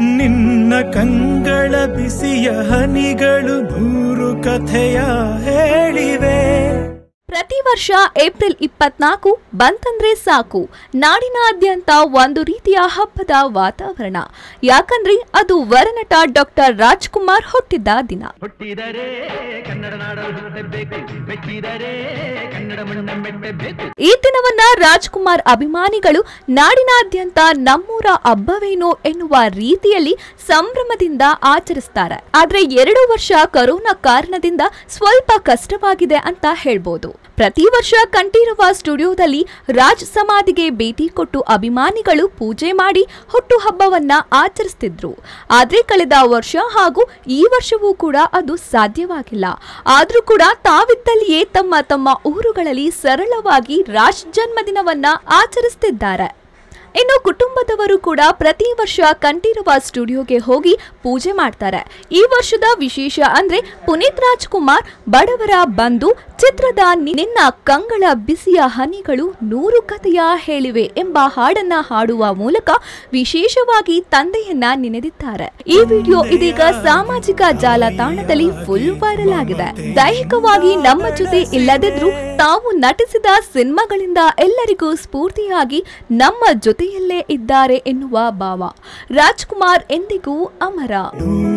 ನಿನ್ನ ಕಂಗಳ ಬಿಸಿಯ ಹನಿಗಳು ನೂರು ಕಥೆಯ ಹೇಳಿವೆ ಪ್ರತಿ ವರ್ಷ ಏಪ್ರಿಲ್ ಇಪ್ಪತ್ನಾಲ್ಕು ಬಂತಂದ್ರೆ ಸಾಕು ನಾಡಿನಾದ್ಯಂತ ಒಂದು ರೀತಿಯ ಹಬ್ಬದ ವಾತಾವರಣ ಯಾಕಂದ್ರೆ ಅದು ವರನಟ ಡಾಕ್ಟರ್ ರಾಜ್ಕುಮಾರ್ ಹುಟ್ಟಿದ್ದ ದಿನ ಹುಟ್ಟಿದರೆ ಕನ್ನಡ ನಾಡಲು ಹುಟ್ಟಬೇಕು ಮೆಚ್ಚಿದರೆ ಕನ್ನಡ ಮಣ್ಣ ಮೆಟ್ಟಬೇಕು ಈ ದಿನವನ್ನ ರಾಜ್ಕುಮಾರ್ ಅಭಿಮಾನಿಗಳು ನಾಡಿನಾದ್ಯಂತ ನಮ್ಮೂರ ಹಬ್ಬವೇನೋ ಎನ್ನುವ ರೀತಿಯಲ್ಲಿ ಸಂಭ್ರಮದಿಂದ ಆಚರಿಸ್ತಾರೆ ಆದ್ರೆ ಎರಡು ವರ್ಷ ಕೊರೋನಾ ಕಾರಣದಿಂದ ಸ್ವಲ್ಪ ಕಷ್ಟವಾಗಿದೆ ಅಂತ ಹೇಳ್ಬೋದು ಪ್ರತಿ ವರ್ಷ ಕಂಠೀರವ ಸ್ಟುಡಿಯೋದಲ್ಲಿ ರಾಜ್ ಸಮಾಧಿಗೆ ಭೇಟಿ ಕೊಟ್ಟು ಅಭಿಮಾನಿಗಳು ಪೂಜೆ ಮಾಡಿ ಹುಟ್ಟುಹಬ್ಬವನ್ನ ಆಚರಿಸ್ತಿದ್ರು ಆದ್ರೆ ಕಳೆದ ವರ್ಷ ಹಾಗೂ ಈ ವರ್ಷವೂ ಕೂಡ ಅದು ಸಾಧ್ಯವಾಗಿಲ್ಲ ಆದ್ರೂ ಕೂಡ ತಾವಿದ್ದಲ್ಲಿಯೇ ತಮ್ಮ ತಮ್ಮ ಊರುಗಳಲ್ಲಿ ಸರಳವಾಗಿ ರಾಜ್ ಜನ್ಮದಿನವನ್ನ ಆಚರಿಸ್ತಿದ್ದಾರೆ ಇನ್ನು ಕುಟುಂಬದವರು ಕೂಡ ಪ್ರತಿ ವರ್ಷ ಕಂಠೀರವ ಸ್ಟುಡಿಯೋಗೆ ಹೋಗಿ ಪೂಜೆ ಮಾಡ್ತಾರೆ ಈ ವರ್ಷದ ವಿಶೇಷ ಅಂದ್ರೆ ಪುನೀತ್ ರಾಜ್ಕುಮಾರ್ ಬಡವರ ಬಂಧು ಚಿತ್ರದ ನಿನ್ನ ಕಂಗಳ ಬಿಸಿಯ ಹನಿಗಳು ನೂರು ಕಥೆಯ ಹೇಳಿವೆ ಎಂಬ ಹಾಡನ್ನ ಹಾಡುವ ಮೂಲಕ ವಿಶೇಷವಾಗಿ ತಂದೆಯನ್ನ ನೆನೆದಿದ್ದಾರೆ ಈ ವಿಡಿಯೋ ಇದೀಗ ಸಾಮಾಜಿಕ ಜಾಲತಾಣದಲ್ಲಿ ಫುಲ್ ವೈರಲ್ ಆಗಿದೆ ದೈಹಿಕವಾಗಿ ನಮ್ಮ ಜೊತೆ ಇಲ್ಲದಿದ್ರು ತಾವು ನಟಿಸಿದ ಸಿನಿಮಾಗಳಿಂದ ಎಲ್ಲರಿಗೂ ಸ್ಫೂರ್ತಿಯಾಗಿ ನಮ್ಮ ಜೊತೆಯಲ್ಲೇ ಇದ್ದಾರೆ ಎನ್ನುವ ಭಾವ ರಾಜ್ಕುಮಾರ್ ಎಂದಿಗೂ ಅಮರ ನೂರು